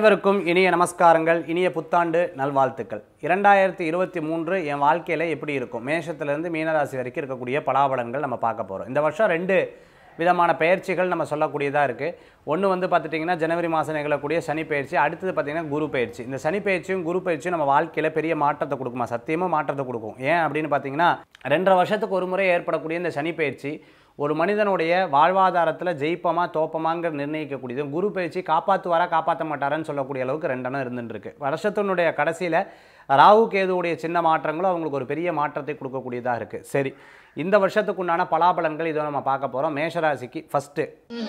அனைவருக்கும் இனிய நமஸ்காரங்கள் இனிய புத்தாண்டு நல்வாழ்த்துக்கள் இரண்டாயிரத்தி இருபத்தி மூன்று என் வாழ்க்கையில் எப்படி இருக்கும் மேஷத்துலேருந்து மீனராசி வரைக்கும் இருக்கக்கூடிய பலாபலன்கள் நம்ம பார்க்க போகிறோம் இந்த வருஷம் ரெண்டு விதமான பயிற்சிகள் நம்ம சொல்லக்கூடியதாக இருக்குது ஒன்று வந்து பார்த்துட்டிங்கன்னா ஜனவரி மாதம் நிகழக்கூடிய சனி பயிற்சி அடுத்தது பார்த்திங்கன்னா குரு பயிற்சி இந்த சனி பயிற்சியும் குரு பயிற்சியும் நம்ம வாழ்க்கையில் பெரிய மாற்றத்தை கொடுக்குமா சத்தியமாக மாற்றத்தை கொடுக்கும் ஏன் அப்படின்னு பார்த்தீங்கன்னா ரெண்டரை வருஷத்துக்கு ஒரு முறை ஏற்படக்கூடிய இந்த சனி பயிற்சி ஒரு மனிதனுடைய வாழ்வாதாரத்தில் ஜெயிப்பமா தோப்பமாங்கிற நிர்ணயிக்கக்கூடியது குரு பயிற்சி காப்பாற்றுவாரா காப்பாற்ற மாட்டாரான்னு சொல்லக்கூடிய அளவுக்கு ரெண்டெண்ணம் இருந்துட்டு இருக்கு வருஷத்தினுடைய கடைசியில் ராகு கேதுவுடைய சின்ன மாற்றங்களும் அவங்களுக்கு ஒரு பெரிய மாற்றத்தை கொடுக்கக்கூடியதாக இருக்குது சரி இந்த வருஷத்துக்கு உண்டான பலாபலன்கள் இதை நம்ம பார்க்க போகிறோம் மேஷராசிக்கு ஃபஸ்ட்டு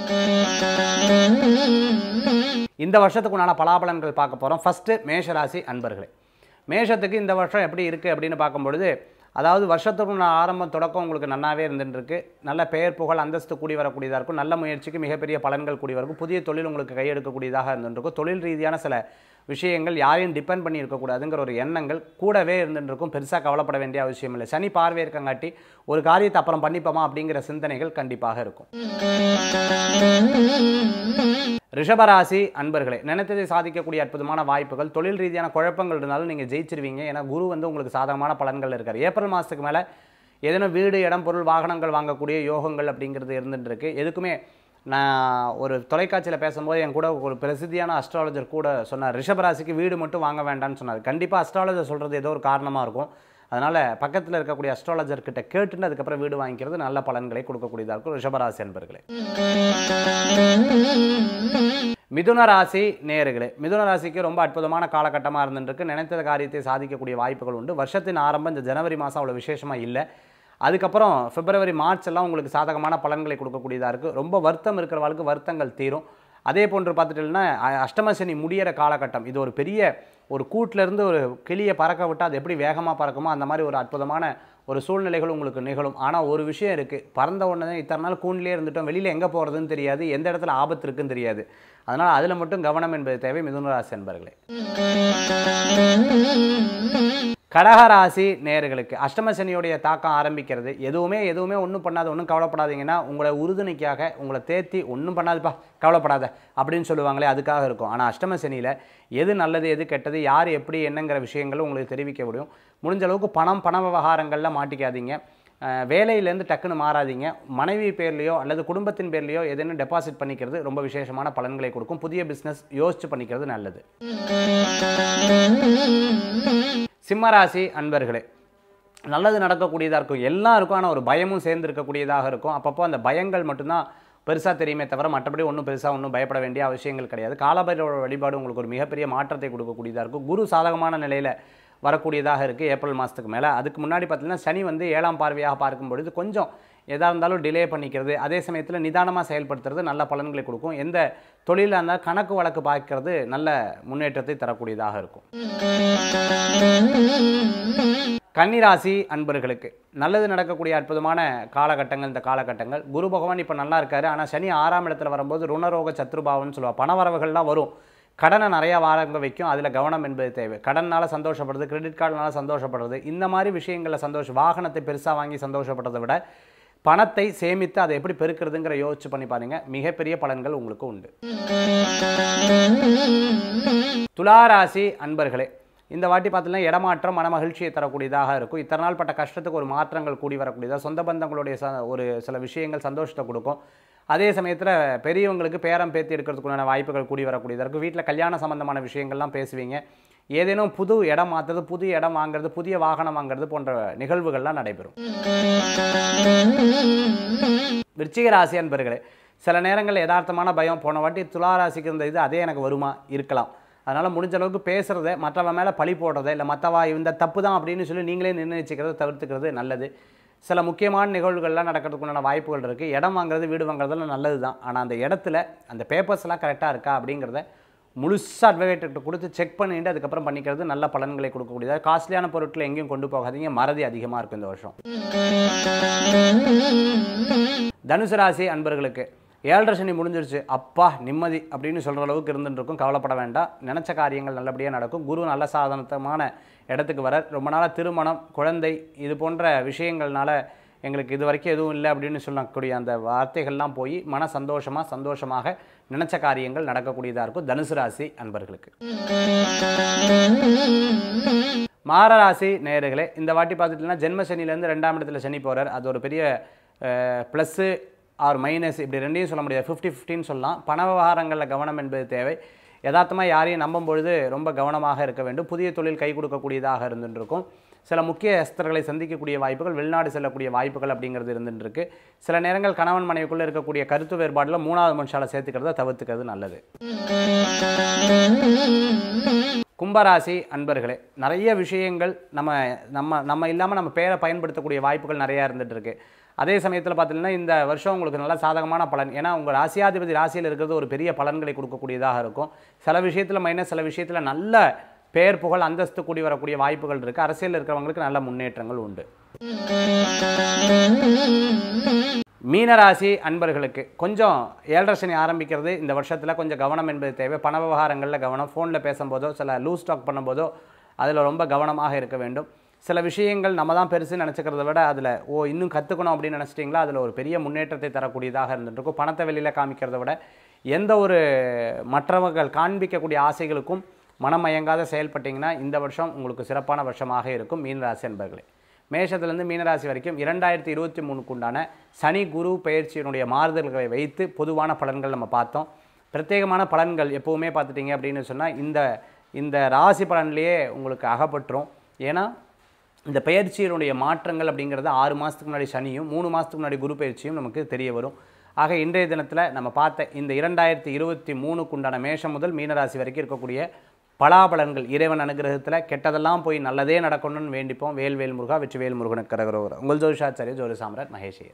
இந்த வருஷத்துக்கு உண்டான பலாபலன்கள் பார்க்க போகிறோம் ஃபஸ்ட்டு மேஷராசி அன்பர்களே மேஷத்துக்கு இந்த வருஷம் எப்படி இருக்குது அப்படின்னு பார்க்கும்பொழுது அதாவது வருஷத்துக்கு ஆரம்பம் தொடக்கம் உங்களுக்கு நல்லாவே இருந்துட்டு இருக்கு நல்ல பெயர் புகழ் அந்தஸ்து கூடி வரக்கூடியதாக இருக்கும் நல்ல முயற்சிக்கு மிகப்பெரிய பலன்கள் கூடி வரும் புதிய தொழில் உங்களுக்கு கையெடுக்கக்கூடியதாக இருந்துருக்கும் தொழில் ரீதியான சில விஷயங்கள் யாரையும் டிபெண்ட் பண்ணி இருக்கக்கூடாதுங்கிற ஒரு எண்ணங்கள் கூடவே இருந்துட்டு இருக்கும் பெருசாக கவலைப்பட வேண்டிய அவசியம் இல்லை சனி பார்வை இருக்கங்காட்டி ஒரு காரியத்தை அப்புறம் பண்ணிப்போமா அப்படிங்கிற சிந்தனைகள் கண்டிப்பாக இருக்கும் ரிஷபராசி அன்பர்களே நினைத்ததை சாதிக்கக்கூடிய அற்புதமான வாய்ப்புகள் தொழில் ரீதியான குழப்பங்கள் இருந்தாலும் நீங்கள் ஜெயிச்சிருவீங்க ஏன்னா குரு வந்து உங்களுக்கு சாதகமான பலன்கள் இருக்கார் ஏப்ரல் மாதத்துக்கு மேலே ஏதேனும் வீடு இடம் பொருள் வாகனங்கள் வாங்கக்கூடிய யோகங்கள் அப்படிங்கிறது இருந்துட்டு இருக்கு எதுக்குமே நான் ஒரு தொலைக்காட்சியில் பேசும்போது என் கூட ஒரு பிரசித்தியான அஸ்ட்ராலஜர் கூட சொன்னார் ரிஷபராசிக்கு வீடு மட்டும் வாங்க வேண்டாம்னு சொன்னார் கண்டிப்பாக அஸ்ட்ராலஜர் சொல்கிறது ஏதோ ஒரு காரணமாக இருக்கும் அதனால் பக்கத்தில் இருக்கக்கூடிய அஸ்ட்ராலஜர் கிட்ட கேட்டுட்டு அதுக்கப்புறம் வீடு வாங்கிக்கிறது நல்ல பலன்களை கொடுக்கக்கூடியதாக இருக்கும் ரிஷபராசி அன்பர்களே மிதுன ராசி நேர்களே மிதுன ராசிக்கு ரொம்ப அற்புதமான காலகட்டமாக இருந்துருக்கு நினைத்த காரியத்தை சாதிக்கக்கூடிய வாய்ப்புகள் உண்டு வருஷத்தின் ஆரம்பம் இந்த ஜனவரி மாதம் அவ்வளோ விசேஷமாக இல்லை அதுக்கப்புறம் பிப்ரவரி மார்ச் எல்லாம் உங்களுக்கு சாதகமான பலன்களை கொடுக்கக்கூடியதாக இருக்குது ரொம்ப வருத்தம் இருக்கிறவர்களுக்கு வருத்தங்கள் தீரும் அதே போன்று பார்த்துட்டீங்கன்னா அ- அஷ்டமசனி முடியிற காலகட்டம் இது ஒரு பெரிய ஒரு கூட்டிலேருந்து ஒரு கிளியை பறக்க விட்டால் அது எப்படி வேகமாக பறக்குமோ அந்த மாதிரி ஒரு அற்புதமான ஒரு சூழ்நிலைகள் உங்களுக்கு நிகழும் ஆனால் ஒரு விஷயம் இருக்குது பறந்த உடனே இத்தனை நாள் கூண்டிலே இருந்துட்டோம் வெளியில் எங்கே போகிறதுன்னு தெரியாது எந்த இடத்துல ஆபத்து இருக்குன்னு தெரியாது அதனால் அதில் மட்டும் கவனம் என்பது தேவை மிதுனராசி என்பர்களே கடகராசி நேயர்களுக்கு அஷ்டம சனியுடைய தாக்கம் ஆரம்பிக்கிறது எதுவுமே எதுவுமே ஒன்றும் பண்ணாத ஒன்றும் கவலைப்படாதீங்கன்னா உங்களை உறுதுணைக்காக உங்களை தேத்தி ஒன்றும் பண்ணாதுப்பா கவலைப்படாத அப்படின்னு சொல்லுவாங்களே அதுக்காக இருக்கும் ஆனால் அஷ்டம சனியில் எது நல்லது எது கெட்டது யார் எப்படி என்னங்கிற விஷயங்கள் உங்களுக்கு தெரிவிக்க முடியும் முடிஞ்ச அளவுக்கு பணம் பண விவகாரங்களில் மாட்டிக்காதீங்க அஹ், வேலையிலேருந்து டக்குன்னு மாறாதீங்க மனைவி பேர்லையோ அல்லது குடும்பத்தின் பேர்லையோ எதுன்னு டெபாசிட் பண்ணிக்கிறது ரொம்ப விசேஷமான பலன்களை கொடுக்கும் புதிய பிஸ்னஸ் யோசிச்சு பண்ணிக்கிறது நல்லது சிம்மராசி அன்பர்களே நல்லது நடக்கக்கூடியதாக இருக்கும் எல்லாம் இருக்கும் ஆனால் ஒரு பயமும் சேர்ந்து இருக்கக்கூடியதாக இருக்கும் அப்பப்போ அந்த பயங்கள் மட்டும்தான் பெருசாக தெரியுமே தவிர மற்றபடி ஒன்றும் பெருசாக ஒன்றும் பயப்பட வேண்டிய அவசியங்கள் கிடையாது காலபைரவ வழிபாடு உங்களுக்கு ஒரு மிகப்பெரிய மாற்றத்தை கொடுக்கக்கூடியதாக இருக்கும் குரு சாதகமான நிலையில் வரக்கூடியதாக இருக்குது ஏப்ரல் மாதத்துக்கு மேலே அதுக்கு முன்னாடி பார்த்தீங்கன்னா சனி வந்து ஏழாம் பார்வையாக பார்க்கும் பொழுது கொஞ்சம் எதாக இருந்தாலும் டிலே பண்ணிக்கிறது அதே சமயத்தில் நிதானமாக செயல்படுத்துறது நல்ல பலன்களை கொடுக்கும் எந்த தொழிலாக இருந்தால் கணக்கு வழக்கு பார்க்கறது நல்ல முன்னேற்றத்தை தரக்கூடியதாக இருக்கும் கன்னிராசி அன்பர்களுக்கு நல்லது நடக்கக்கூடிய அற்புதமான காலகட்டங்கள் இந்த காலகட்டங்கள் குரு பகவான் இப்போ நல்லா இருக்காரு ஆனால் சனி ஆறாம் இடத்துல வரும்போது ருணரோக சத்ருபாவம்னு சொல்லுவாள் பணவரவுகள்லாம் வரும் கடனை நிறையா வாரங்க வைக்கும் அதில் கவனம் என்பது தேவை கடனால் சந்தோஷப்படுறது கிரெடிட் கார்டுனால சந்தோஷப்படுறது இந்த மாதிரி விஷயங்களில் சந்தோஷம் வாகனத்தை பெருசாக வாங்கி சந்தோஷப்படுறதை விட பணத்தை சேமித்து அதை எப்படி பெருக்கிறதுங்கிற யோசிச்சு பண்ணி பாருங்க மிகப்பெரிய பலன்கள் உங்களுக்கு உண்டு துளாராசி அன்பர்களே இந்த வாட்டி பார்த்தீங்கன்னா இடமாற்றம் மன மகிழ்ச்சியை தரக்கூடியதாக இருக்கும் இத்தனை நாள் பட்ட கஷ்டத்துக்கு ஒரு மாற்றங்கள் கூடி வரக்கூடியதாக சொந்த பந்தங்களுடைய ச ஒரு சில விஷயங்கள் சந்தோஷத்தை கொடுக்கும் அதே சமயத்தில் பெரியவங்களுக்கு பேரம் பேத்தி எடுக்கிறதுக்குண்டான வாய்ப்புகள் கூடி வரக்கூடியதாக இருக்கும் வீட்டில் கல்யாண சம்பந்தமான விஷயங்கள்லாம் பேசுவீங்க ஏதேனும் புது இடம் மாற்றுறது புது இடம் வாங்குறது புதிய வாகனம் வாங்குறது போன்ற நிகழ்வுகள்லாம் நடைபெறும் விருச்சிக ராசி அன்பர்களே சில நேரங்கள் யதார்த்தமான பயம் போன வாட்டி துலா ராசிக்கு இருந்த இது அதே எனக்கு வருமா இருக்கலாம் அதனால் முடிஞ்ச அளவுக்கு பேசுகிறத மற்றவன் மேலே பழி போடுறத இல்லை மற்றவா இந்த தப்பு தான் அப்படின்னு சொல்லி நீங்களே நிர்ணயிச்சுக்கிறத தவிர்த்துக்கிறது நல்லது சில முக்கியமான நிகழ்வுகள்லாம் நடக்கிறதுக்குண்டான வாய்ப்புகள் இருக்குது இடம் வாங்குறது வீடு வாங்குறதுலாம் நல்லது தான் ஆனால் அந்த இடத்துல அந்த பேப்பர்ஸ்லாம் கரெக்டாக இருக்கா அப்படிங்கிறத முழுசாக அட்வொகேட்டுக்கிட்ட கொடுத்து செக் பண்ணிட்டு அதுக்கப்புறம் பண்ணிக்கிறது நல்ல பலன்களை கொடுக்கக்கூடியதாக காஸ்ட்லியான பொருட்களை எங்கேயும் கொண்டு போகாதீங்க மறதி அதிகமாக இருக்கும் இந்த வருஷம் தனுசு ராசி அன்பர்களுக்கு ஏழரை சனி முடிஞ்சிருச்சு அப்பா நிம்மதி அப்படின்னு சொல்கிற அளவுக்கு இருந்துட்டு இருக்கும் கவலைப்பட வேண்டாம் நினச்ச காரியங்கள் நல்லபடியாக நடக்கும் குரு நல்ல சாதனத்தமான இடத்துக்கு வர ரொம்ப நாளாக திருமணம் குழந்தை இது போன்ற விஷயங்கள்னால எங்களுக்கு இது வரைக்கும் எதுவும் இல்லை அப்படின்னு சொல்லக்கூடிய அந்த வார்த்தைகள்லாம் போய் மன சந்தோஷமாக சந்தோஷமாக நினச்ச காரியங்கள் நடக்கக்கூடியதாக இருக்கும் தனுசு ராசி அன்பர்களுக்கு மார ராசி நேயர்களே இந்த வாட்டி பார்த்துட்டிங்கன்னா ஜென்ம சனிலேருந்து ரெண்டாம் இடத்துல சனி போகிறார் அது ஒரு பெரிய ப்ளஸ்ஸு ஆர் மைனஸ் இப்படி ரெண்டையும் சொல்ல முடியாது ஃபிஃப்டி ஃபிஃப்டின்னு சொல்லலாம் பண விவகாரங்களில் கவனம் என்பது தேவை யதார்த்தமாக யாரையும் நம்பும் பொழுது ரொம்ப கவனமாக இருக்க வேண்டும் புதிய தொழில் கை கொடுக்கக்கூடியதாக இருந்துருக்கும் சில முக்கிய அஸ்தர்களை சந்திக்கக்கூடிய வாய்ப்புகள் வெளிநாடு செல்லக்கூடிய வாய்ப்புகள் அப்படிங்கிறது இருந்துட்டு இருக்கு சில நேரங்கள் கணவன் மனைவிக்குள்ளே இருக்கக்கூடிய கருத்து வேறுபாடில் மூணாவது மனுஷால சேர்த்துக்கிறத தவிர்த்துக்கிறது நல்லது கும்பராசி அன்பர்களே நிறைய விஷயங்கள் நம்ம நம்ம நம்ம இல்லாமல் நம்ம பேரை பயன்படுத்தக்கூடிய வாய்ப்புகள் நிறையா இருந்துட்டு இருக்கு அதே சமயத்தில் பார்த்தீங்கன்னா இந்த வருஷம் உங்களுக்கு நல்ல சாதகமான பலன் ஏன்னா உங்கள் ராசியாதிபதி ராசியில் இருக்கிறது ஒரு பெரிய பலன்களை கொடுக்கக்கூடியதாக இருக்கும் சில விஷயத்தில் மைனஸ் சில விஷயத்தில் நல்ல பேர் புகழ் அந்தஸ்து கூடி வரக்கூடிய வாய்ப்புகள் இருக்குது அரசியலில் இருக்கிறவங்களுக்கு நல்ல முன்னேற்றங்கள் உண்டு மீனராசி அன்பர்களுக்கு கொஞ்சம் ஏழரை சனி ஆரம்பிக்கிறது இந்த வருஷத்தில் கொஞ்சம் கவனம் என்பது தேவை பண விவகாரங்களில் கவனம் ஃபோனில் பேசும்போதோ சில லூஸ் டாக் பண்ணும்போதோ அதில் ரொம்ப கவனமாக இருக்க வேண்டும் சில விஷயங்கள் நம்ம தான் பெருசு நினச்சிக்கிறத விட அதில் ஓ இன்னும் கற்றுக்கணும் அப்படின்னு நினச்சிட்டிங்களா அதில் ஒரு பெரிய முன்னேற்றத்தை தரக்கூடியதாக இருந்துருக்கும் பணத்தை வெளியில் காமிக்கிறத விட எந்த ஒரு மற்றவர்கள் காண்பிக்கக்கூடிய ஆசைகளுக்கும் மனமயங்காத செயல்பட்டிங்கன்னா இந்த வருஷம் உங்களுக்கு சிறப்பான வருஷமாக இருக்கும் மீனராசி அன்பர்களே மேஷத்துலேருந்து மீனராசி வரைக்கும் இரண்டாயிரத்தி இருபத்தி மூணுக்கு உண்டான சனி குரு பயிற்சியினுடைய மாறுதல்களை வைத்து பொதுவான பலன்கள் நம்ம பார்த்தோம் பிரத்யேகமான பலன்கள் எப்போவுமே பார்த்துட்டிங்க அப்படின்னு சொன்னால் இந்த இந்த ராசி பலன்லேயே உங்களுக்கு அகப்பட்டுரும் ஏன்னா இந்த பயிற்சியினுடைய மாற்றங்கள் அப்படிங்கிறது ஆறு மாதத்துக்கு முன்னாடி சனியும் மூணு மாதத்துக்கு முன்னாடி குரு பயிற்சியும் நமக்கு தெரிய வரும் ஆக இன்றைய தினத்தில் நம்ம பார்த்த இந்த இரண்டாயிரத்தி இருபத்தி மூணுக்கு உண்டான மேஷம் முதல் மீனராசி வரைக்கும் இருக்கக்கூடிய பலாபலன்கள் இறைவன் அனுகிரகத்தில் கெட்டதெல்லாம் போய் நல்லதே நடக்கணும்னு வேண்டிப்போம் வேல்வேல் முருகா வெற்றி வேல் முருகனுக்கு கரகரோகர் உங்கள் ஜோதிஷாச்சாரிய ஜோதி சாம்ராட் மகேஷ் ஐயர்